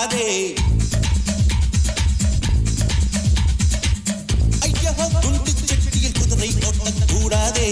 சுத்தாதே ஐயா குண்டு சட்டியில் குதிரை ஓட்டக்கூடாதே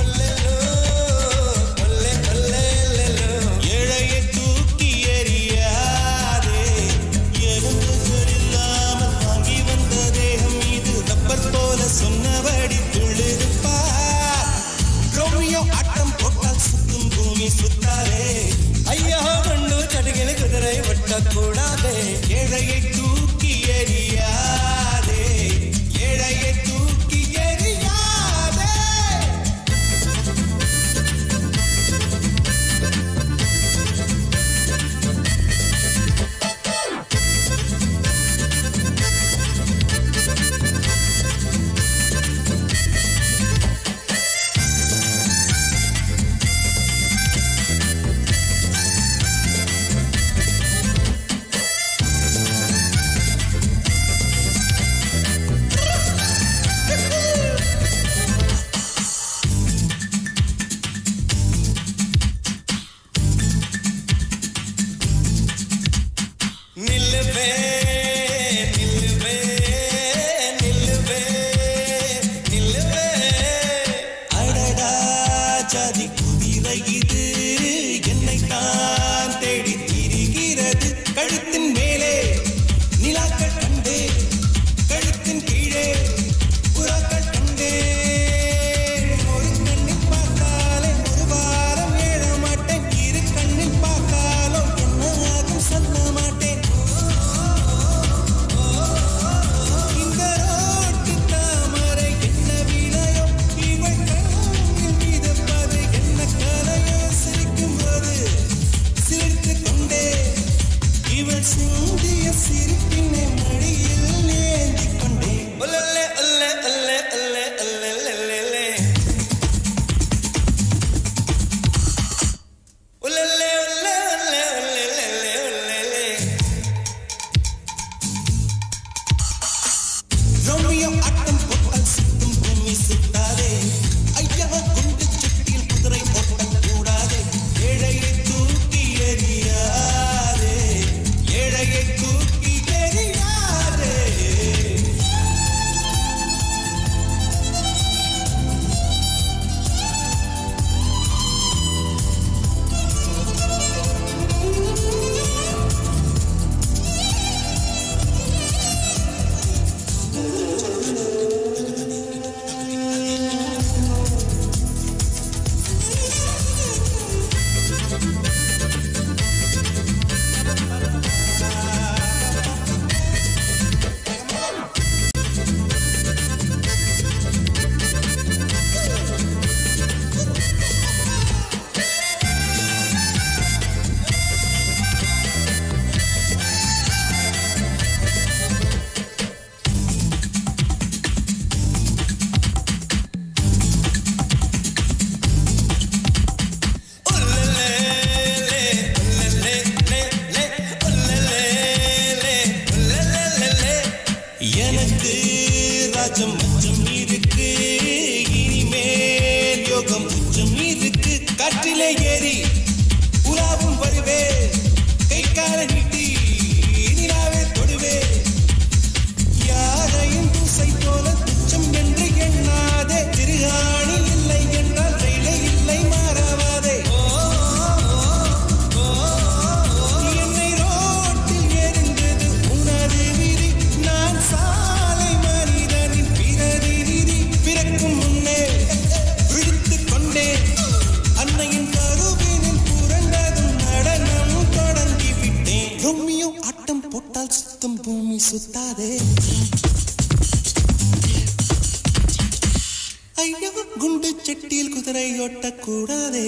ஏழையை தூக்கி எறியாதே எறும்புகள் இல்லாமல் வாங்கி வந்த தேகம் இது ரப்பர் போல சொன்னபடி துள்ளிருப்பா ரோமியோ ஆட்டம் போட்டால் சுத்தும் பூமி சுத்தாதே ஐயோ மண்ணு சடுகில் குதிரை ஒட்டக்கூடாதே ஏழையை தூக்கி எறியாதே ஏழையை தூக்கி எறியாதே நில்லுவே நில்லுவே நில்லுவே நில்லுவே அடடா ஜாதி குதிரை இது என்னை தான் தேடி திரிகிறது கழுத்தின் மேலே நிலாக்கள் கண்டே கழுத்தின் கீழே புறாக்கள் கண்டே ஒரு கண்ணில் பார்த்தாலே ஒரு வாரம் ஏழ மாட்டேன் இரு கண்ணில் பார்த்தாலும் என்ன ஆகும் சொல்ல மாட்டேன் இந்த ரோட்டு தாமரை என்ன விலையோ இவள் கண்ணில் மிதப்பது என்ன கலையோ சிரிக்கும் போது சிரித்து கொண்டே இவள் சிந்திய சிரிப்பினை மடியில் ஏந்தி கொண்டே ஒல்லல்லே ஒல்லே ஒல்லே ஒல்லே ஒல்லே ஒல்லே ஒல்லல்லே ஒல்லே ஒல்லே ஒல்லே ஒல்லே ஒல்லே ரோமியோ ஆட்டம் போட்டால் சுத்தும் பூமி சுத்தாதே ஐயா குண்டு சட்டியில் குதிரை ஓட்டம் கூடாதே ஏழையை தூக்கி எறியாதே ஏழையை தூக்கி எறியாதே எனக்கு ராஜம் மச்சம் இருக்கு இனிமேல் யோகம் உச்சம் இருக்கு காற்றிலே ஏறி உலாவும் வருவே கை கால நீட்டி நிலாவே தொடுவே யாரையும் பூசை போல துச்சம் என்று எண்ணாதே திருகாணி இல்லை என்றால் ரயிலே இல்லை மாறாவாதே என்னை ரோட்டில் எரிந்தது உனது விதி நான் சாலை மனிதனின் பிறதி விதி பிறக்கும் முன்னே விழித்துக் கொண்டேன் அன்னையின் கருவினில் புரண்டதும் நடனம் தொடங்கி விட்டேன் ரொம்மியோ ஆட்டம் போட்டால் சுத்தம் பூமி சுத்தாதே ஐயோ குண்டு செட்டியில் குதிரை ஓட்டக்கூடாதே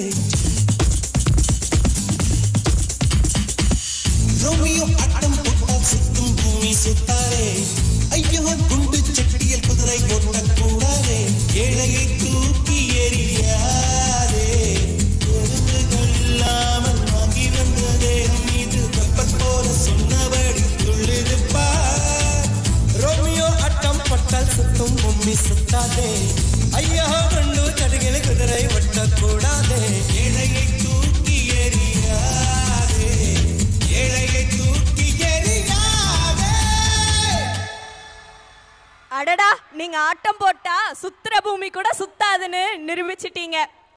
ரோமியோ ஆட்டம் போட்டால் சுத்தும் பூமி சுத்தாரே ஐயோ குண்டு சட்டியில் குதிரை ஓட்டக்கூடாதே ஏழையை தூக்கி எறியாதே எறும்புகள் இல்லாமல் வாங்கி வந்த தேகம் இது வெப்பத் போல சொன்னபடி துள்ளிருப்பார் ரோமியோ அட்டம் பட்டால் சுத்தும் பொம்மி சுத்தாதே ஐயோ மண்ணு சடுகில் குதிரை ஒட்டக்கூடாதே ஏழையை தூக்கி எறியாதே ஏழையை தூக்கி எறியாதே நீங்க ஆட்டம் போட்டா சுத்துற பூமி கூட சுத்தாதுன்னு நிரூபிச்சிட்டீங்க